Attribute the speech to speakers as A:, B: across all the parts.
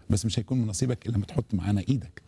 A: بس مش هيكون من نصيبك الا لما تحط معانا ايدك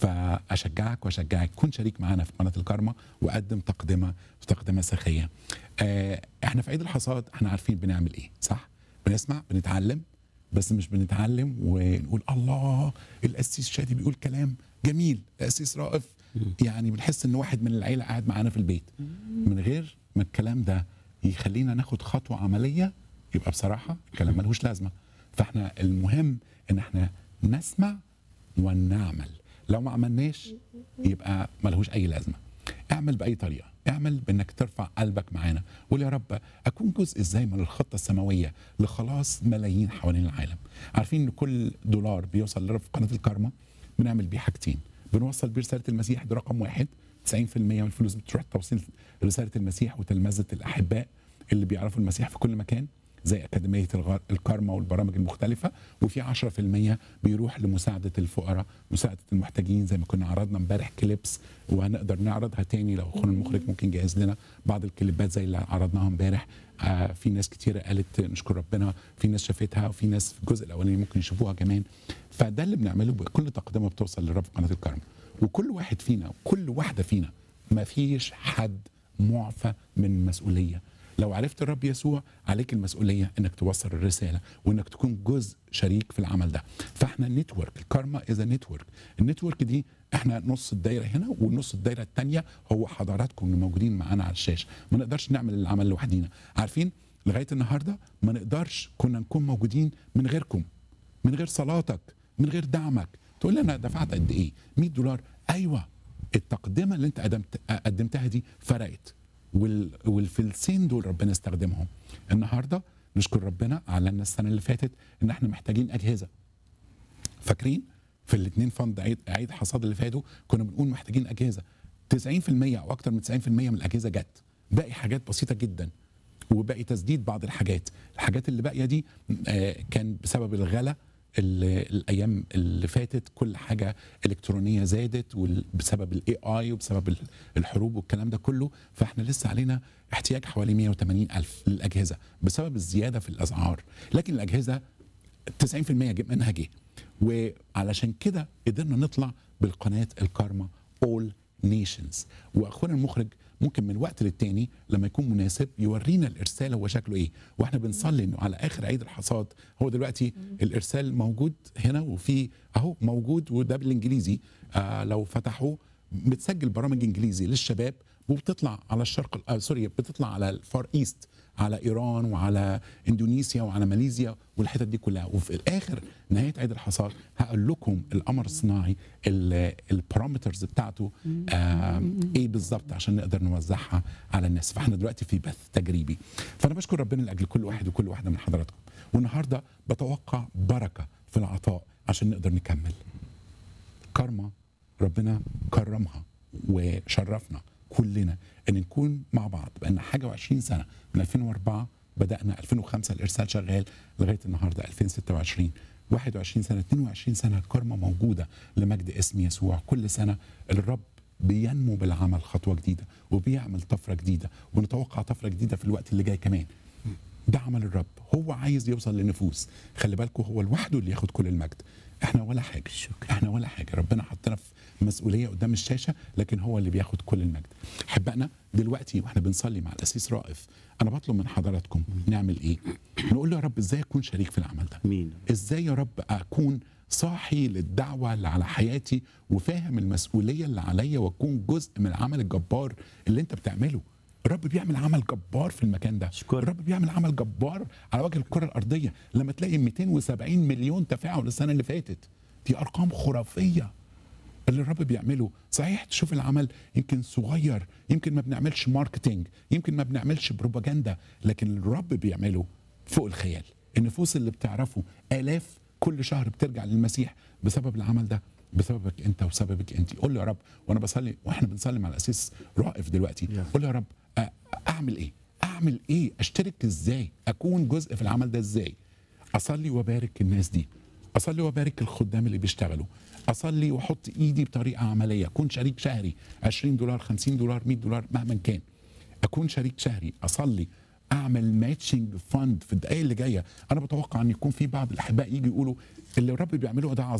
A: فاشجعك واشجعك كن شريك معانا في قناه الكارما وقدم تقدمه تقدمه سخيه آه احنا في عيد الحصاد احنا عارفين بنعمل ايه صح بنسمع بنتعلم بس مش بنتعلم ونقول الله القسيس شادي بيقول كلام جميل القسيس رائف يعني بنحس ان واحد من العيله قاعد معانا في البيت من غير ما الكلام ده يخلينا ناخد خطوه عمليه يبقى بصراحه الكلام ملهوش لازمه فاحنا المهم ان احنا نسمع ونعمل لو ما عملناش يبقى ملهوش اي لازمه اعمل باي طريقه اعمل بانك ترفع قلبك معانا قول يا رب اكون جزء ازاي من الخطه السماويه لخلاص ملايين حوالين العالم عارفين ان كل دولار بيوصل لرب في قناه الكارما بنعمل بيه حاجتين بنوصل بيه رساله المسيح دي رقم واحد 90% من الفلوس بتروح توصيل رساله المسيح وتلمذه الاحباء اللي بيعرفوا المسيح في كل مكان زي أكاديمية الغ- الكارما والبرامج المختلفة وفي 10% بيروح لمساعدة الفقراء مساعدة المحتاجين زي ما كنا عرضنا امبارح كليبس وهنقدر نعرضها تاني لو اخونا المخرج ممكن يجهز لنا بعض الكليبات زي اللي عرضناها امبارح آه في ناس كتيرة قالت نشكر ربنا في ناس شافتها وفي ناس في الجزء الأولاني ممكن يشوفوها كمان فده اللي بنعمله بكل تقدمة بتوصل للرب في قناة الكارما وكل واحد فينا وكل واحدة فينا ما فيش حد معفى من مسؤوليه لو عرفت الرب يسوع عليك المسؤوليه انك توصل الرساله وانك تكون جزء شريك في العمل ده فاحنا نتورك الكارما از نتورك النتورك دي احنا نص الدايره هنا ونص الدايره الثانيه هو حضراتكم اللي موجودين معانا على الشاشه ما نقدرش نعمل العمل لوحدينا عارفين لغايه النهارده ما نقدرش كنا نكون موجودين من غيركم من غير صلاتك من غير دعمك تقول لي انا دفعت قد ايه 100 دولار ايوه التقدمه اللي انت قدمت قدمتها دي فرقت وال... والفلسين دول ربنا استخدمهم النهارده نشكر ربنا اعلنا السنه اللي فاتت ان احنا محتاجين اجهزه فاكرين في الاثنين فند عيد عيد حصاد اللي فاتوا كنا بنقول محتاجين اجهزه 90% او اكتر من 90% من الاجهزه جت باقي حاجات بسيطه جدا وباقي تسديد بعض الحاجات الحاجات اللي باقيه دي آه، كان بسبب الغلا ال- الايام اللي فاتت كل حاجه الكترونيه زادت وال- بسبب الاي اي وبسبب ال- الحروب والكلام ده كله فاحنا لسه علينا احتياج حوالي 180 الف للاجهزه بسبب الزياده في الاسعار لكن الاجهزه 90% جه- منها جه وعلشان كده قدرنا نطلع بالقناه الكارما اول نيشنز واخونا المخرج ممكن من وقت للتاني لما يكون مناسب يورينا الارسال هو شكله ايه واحنا بنصلي انه على اخر عيد الحصاد هو دلوقتي الارسال موجود هنا وفي اهو موجود وده بالانجليزي آه لو فتحوه بتسجل برامج انجليزي للشباب وبتطلع على الشرق ال- آه سوري بتطلع على الفار ايست على ايران وعلى اندونيسيا وعلى ماليزيا والحتت دي كلها وفي الاخر نهايه عيد الحصاد هقول لكم القمر الصناعي ال- البارامترز بتاعته آه ايه بالظبط عشان نقدر نوزعها على الناس فاحنا دلوقتي في بث تجريبي فانا بشكر ربنا لاجل كل واحد وكل واحده من حضراتكم والنهارده بتوقع بركه في العطاء عشان نقدر نكمل كارما ربنا كرمها وشرفنا كلنا ان نكون مع بعض بقالنا حاجه و20 سنه من 2004 بدانا 2005 الارسال شغال لغايه النهارده 2026 21 سنه 22 سنه الكارما موجوده لمجد اسم يسوع كل سنه الرب بينمو بالعمل خطوه جديده وبيعمل طفره جديده ونتوقع طفره جديده في الوقت اللي جاي كمان ده عمل الرب هو عايز يوصل لنفوس خلي بالكم هو لوحده اللي ياخد كل المجد احنا ولا حاجه احنا ولا حاجه ربنا حطنا في مسؤوليه قدام الشاشه لكن هو اللي بياخد كل المجد احبائنا دلوقتي واحنا بنصلي مع الاسيس رائف انا بطلب من حضراتكم نعمل ايه نقول له يا رب ازاي اكون شريك في العمل ده
B: مين
A: ازاي يا رب اكون صاحي للدعوه اللي على حياتي وفاهم المسؤوليه اللي عليا واكون جزء من العمل الجبار اللي انت بتعمله الرب بيعمل عمل جبار في المكان ده
B: أشكرك.
A: الرب بيعمل عمل جبار على وجه الكره الارضيه لما تلاقي 270 مليون تفاعل السنه اللي فاتت دي ارقام خرافيه اللي الرب بيعمله صحيح تشوف العمل يمكن صغير يمكن ما بنعملش ماركتينج يمكن ما بنعملش بروباجندا لكن الرب بيعمله فوق الخيال النفوس اللي بتعرفه آلاف كل شهر بترجع للمسيح بسبب العمل ده بسببك انت وسببك انت قول له يا رب وانا بصلي واحنا بنصلي مع الاسيس رائف دلوقتي
B: يا.
A: قول له يا رب أ- اعمل ايه اعمل ايه اشترك ازاي اكون جزء في العمل ده ازاي اصلي وبارك الناس دي اصلي وبارك الخدام اللي بيشتغلوا اصلي واحط ايدي بطريقه عمليه اكون شريك شهري 20 دولار 50 دولار 100 دولار مهما كان اكون شريك شهري اصلي اعمل ماتشنج فند في الدقائق اللي جايه انا بتوقع ان يكون في بعض الاحباء يجي يقولوا اللي الرب بيعمله ده عظيم